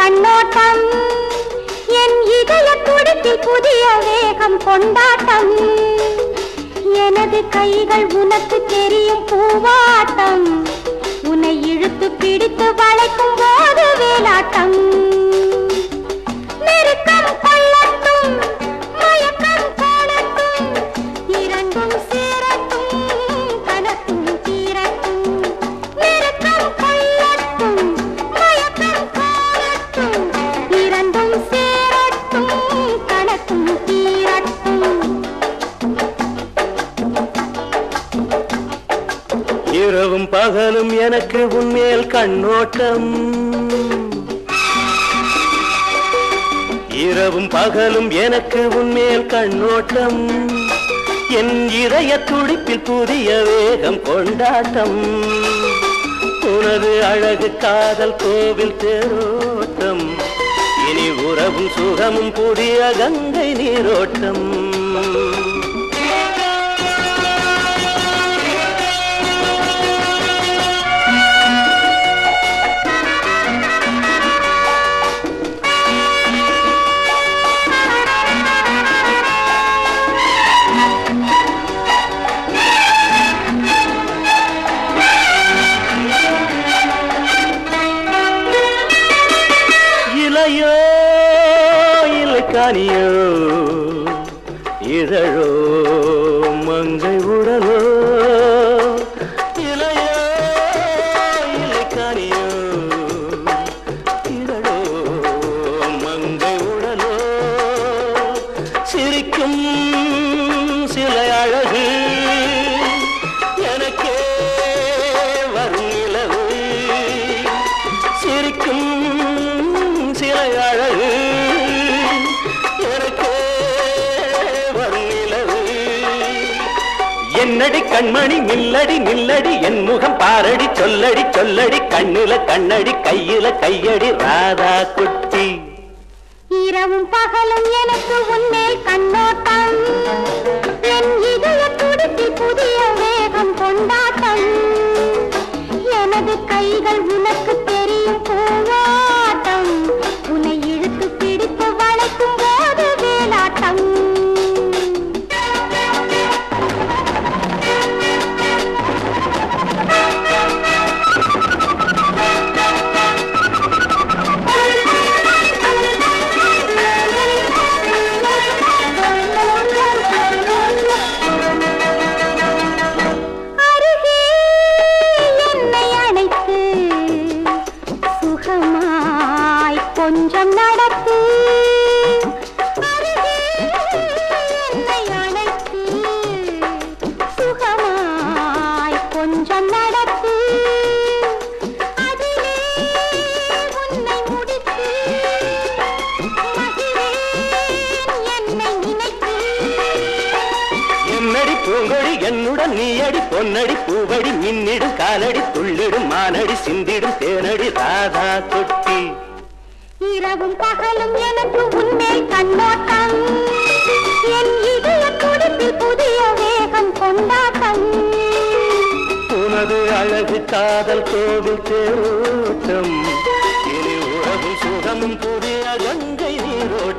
கண்ணோட்டம் என் இதய துடிப்பில் புதிய வேகம் கொண்டாட்டம் எனது கைகள் உனக்கு தெரியும் பூவாட்டம் உன்னை இழுத்து பிடித்து வளைக்கும் போது வேலாட்டம் நெருக்கம் கொள்ளட்டும் மயக்கம் காணட்டும் இரண்டும் சேரட்டும் கனக்கும் தீரட்டும் நெருக்கம் கொள்ளட்டும் மயக்கம் காணட்டும் இரண்டும் சேரட்டும் கனக்கும் தீரட்டும் இரவும் பகலும் எனக்கு உன்மேல் கண்ணோட்டம் இரவும் பகலும் எனக்கு உன்மேல் கண்ணோட்டம் என் இதய துடிப்பில் புதிய வேகம் கொண்டாட்டம் உனது அழகு காதல் கோவில் தேரோட்டம் இனி உறவும் சுகமும் புதிய கங்கை நீரோட்டம் இலையோ இலக்கானியோ இதழோ மங்கை உடலோ இலையோ இலக்கானியோ இதழோ மங்கை உடலோ சிரிக்கும் சிலை அழகு எனக்கே வரும் நிலவு சிரிக்கும் சிலை அழகு எனக்கே வரும் நிலவு என்னடி கண்மணி நில்லடி நில்லடி என் முகம் பாரடி சொல்லடி சொல்லடி கண்ணுல கண்ணடி கையில கையடி ராதா குட்டி இரவும் பகலும் எனக்கு உன்மேல் கண்ணோட்டம் என் இதய துடிப்பில் புதிய வேகம் கொண்டாட்டம் எனது கைகள் உனக்கு தெரியும் பூவாட்டம் உன்னை இழுத்து பிடித்து வளைக்கும் போது வேலாட்டம் அருகே என்னை அணைத்து சுகமாய் கொஞ்சம் நடத்து அருகே என்னை அணைத்து சுகமாய் கொஞ்சம் நடத்து அதிலே உன்னை முடித்து மகிழேன் என்னை நினைத்து என்னடி பூங்கொடி என்னுடன் நீயடி பொன்னடி பூவடி மின்னிடும் காலடி துள்ளிடும் மானடி சிந்திடும் தேனடி ராதா குட்டி இரவும் பகலும் எனக்கு உன்மேல் கண்ணோட்டம் என் இதய துடிப்பில் புதிய வேகம் கொண்டாட்டம் உனது அழகு காதல் கோவில் தேரோட்டம் இனி உறவும் சுகமும் புதிய கங்கை நீரோட்டம்